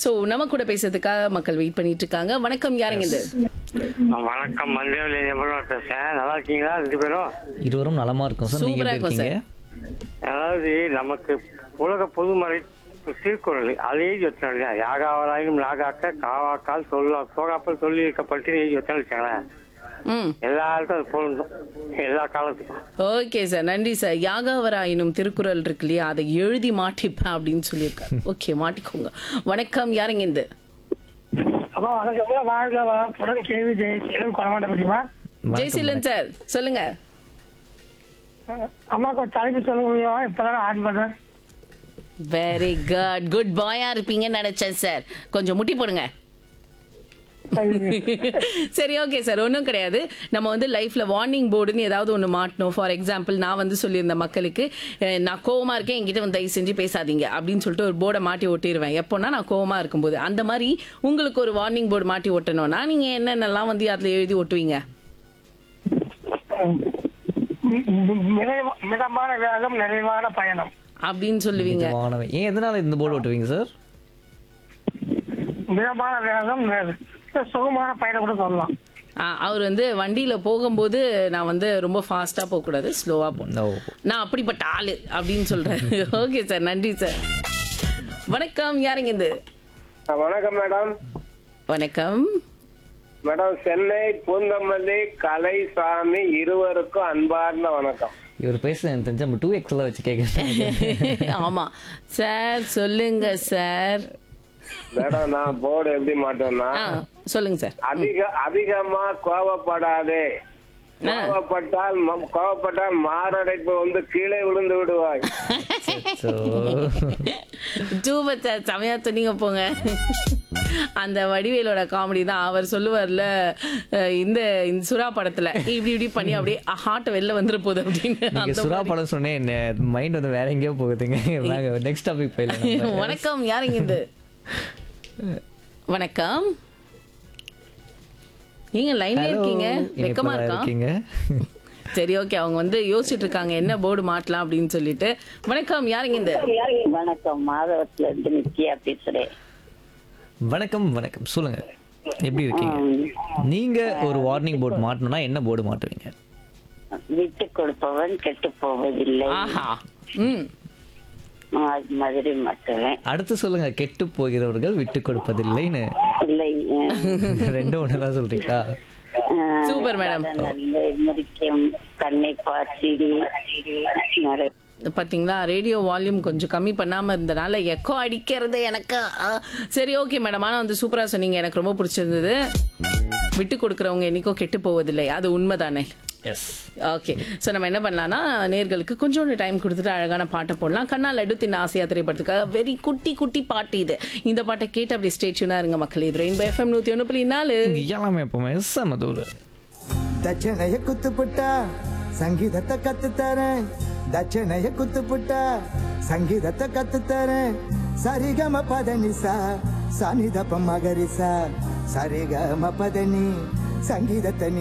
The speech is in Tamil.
சோ நம்ம கூட பேசுறதுக்காக மக்கள் வெயிட் பண்ணிட்டு இருக்காங்க வணக்கம் யாருங்க இது வணக்கம் மந்திரவில் எப்படி பேசுறேன் நல்லா இருக்கீங்களா ரெண்டு பேரும் இருவரும் நலமா இருக்கும் சார் நீங்க சூப்பரா எப்படி இருக்கும் இருக்கீங்க அதாவது நமக்கு உலக பொதுமறை திருக்குறள் அதை எழுதி வச்சாங்க யாகாவராயும் நாகாக்க காவாக்கால் சொல்ல சோகாப்பல் சொல்லி இருக்கப்பட்டு எழுதி வச்சான்னு வச்சாங்களேன் ம் எல்லாருக்கும் அது பொருந்தும் எல்லா காலத்துக்கும் ஓகே சார் நன்றி சார் யாகாவராயினும் திருக்குறள் இருக்கு இல்லையா அதை எழுதி மாட்டிப்பேன் அப்படின்னு சொல்லியிருக்காரு ஓகே மாட்டிக்கோங்க வணக்கம் யாருங்க இந்த அப்பா வணக்கம் வாழ்க வளத்துடன் கேள்வி ஜெயிச்சிலும் கொலமாட்ட முடியுமா ஜெய்சீலன் சார் சொல்லுங்க அம்மாக்கு ஒரு தலைப்பு சொல்ல முடியுமா இப்பதான் ஆன் பண்றேன் வெரி குட் குட் பாயா இருப்பீங்கன்னு நினைச்சேன் சார் கொஞ்சம் முட்டி போடுங்க சரி ஓகே சார் ஒன்றும் கிடையாது நம்ம வந்து லைஃப்ல வார்னிங் போர்டுன்னு ஏதாவது ஒன்று மாட்டணும் ஃபார் எக்ஸாம்பிள் நான் வந்து சொல்லியிருந்த மக்களுக்கு அஹ், நான் கோவமா இருக்கேன் என்கிட்ட வந்து தயவு செஞ்சு பேசாதீங்க அப்படின்னு சொல்லிட்டு ஒரு போர்டை மாட்டி ஒட்டிடுவேன் எப்போனா நான் கோவமா இருக்கும்போது அந்த மாதிரி உங்களுக்கு ஒரு வார்னிங் போர்டு மாட்டி ஒட்டணும்னா நீங்க என்னென்னலாம் வந்து அதுல எழுதி ஒட்டுவீங்க நிறைவ- மிதமான வேகம் நிறைவான பயணம் அப்படின்னு சொல்லுவீங்க வானவை. ஏன் எதனால இந்த போர்டு ஓட்டுவீங்க சார் மிதமான வேகம் நெ- சுகமான பயணம் கூட சொல்லலாம் ஆ, அவர் வந்து வண்டியில போகும்போது நான் வந்து ரொம்ப ஃபாஸ்டா போக கூடாது ஸ்லோவா போகணும் ஓ நான் அப்படிப்பட்ட ஆளு அப்படின்னு சொல்றேன் ஓகே சார் நன்றி சார் வணக்கம் யாருங்க இது வணக்கம் மேடம் வணக்கம் மேடம் சென்னை பூந்தமல்லி கலைசாமி இருவருக்கும் அன்பார்ந்த வணக்கம் இவர் பேசுறது எனக்கு தெரிஞ்சு நம்ம டூ எக்ஸ்ல வச்சு கேட்க ஆமா சார் சொல்லுங்க சார் மேடம் நான் போர்டு எப்படி மாட்டேன்னா ஆ சொல்லுங்க சார் அதிக அதிகமா கோவப்படாதே கோவப்பட்டால் ம- கோவப்பட்டால் மாரடைப்பு வந்து கீழே விழுந்து விடுவாய் டூபத் சார் செமையா சொன்னீங்க போங்க அந்த வடிவேலோட காமெடி தான் அவர் சொல்லுவார்ல அஹ், இந்த இந்த சுறா படத்துல இப்படி இப்படி பண்ணி அப்படியே ஹார்ட் வெளில வந்துட போகுது அப்படின்னு நீங்க அந்த சுறா மாதிரி. படம் சொன்னேன் மைண்ட் வந்து வேற எங்கேயோ போகுதுங்க நெக்ஸ்ட் டாபிக் போயிடலாம் வணக்கம் யாருங்க இது வணக்கம் நீங்க லைன்ல இருக்கீங்க வெக்கமா இருக்கா இருக்கீங்க சரி ஓகே அவங்க வந்து யோசிச்சுட்டு இருக்காங்க என்ன போர்டு மாட்டலாம் அப்படின்னு சொல்லிட்டு வணக்கம் யாருங்க இந்த வணக்கம் மாதவத்துல இருந்து நித்யா பேசுறேன் வணக்கம் வணக்கம் சொல்லுங்க எப்படி இருக்கீங்க நீங்க ஒரு வார்னிங் போர்டு மாட்டணும்னா என்ன போர்டு மாட்டுவீங்க விட்டு கொடுப்பவன் கெட்டு போவதில்லை ஆஹா ம் அது மாதிரி மட்டும் அடுத்து சொல்லுங்க கெட்டு போகிறவர்கள் விட்டு கொடுப்பதில்லைன்னு இல்லை ரெண்டும் ஒண்ணுதான் சொல்றீங்களா சூப்பர் மேடம் நல்ல முடிக்கும் கண்ணை பார்த்திடி நிறைய பாத்தீங்களா ரேடியோ வால்யூம் கொஞ்சம் கம்மி பண்ணாம இருந்தனால எக்கோ அடிக்கிறது எனக்கு ஆ, சரி ஓகே மேடம் ஆனா வந்து சூப்பரா சொன்னீங்க எனக்கு ரொம்ப பிடிச்சிருந்தது விட்டு கொடுக்கறவங்க என்னைக்கோ கெட்டு போவதில்லை அது உண்மைதானே எஸ் ஓகே ஸோ நம்ம என்ன பண்ணலாம்னா நேர்களுக்கு கொஞ்சோண்டு டைம் கொடுத்துட்டு அழகான பாட்டை போடலாம் கண்ணா லட்டு தின்ன ஆசையா திரைப்படத்துக்காக வெரி குட்டி குட்டி பாட்டு இது இந்த பாட்டை கேட்டு அப்படி ஸ்டேச்சுனா இருங்க மக்கள் இது ரெயின்போ எஃப்எம் நூத்தி ஒன்று புள்ளி நாலு எல்லாமே எப்பவுமே செமதூர் ದಕ್ಷಿಣಯ ಕುತ್ತುಪುಟ್ಟ ಸಂಗೀತத்தை ಕತ್ತುತ್ತಾರೆ ದಕ್ಷಿಣಯ ಕುತ್ತುಪುಟ್ಟ ಸಂಗೀತத்தை ಕತ್ತುತ್ತಾರೆ ಸರಿಗಮ ಪದನಿಸ ಸನಿದಪ ಮಗರಿಸ ಸರಿಗಮ ಪದನಿ ಸಂಗೀತத்தை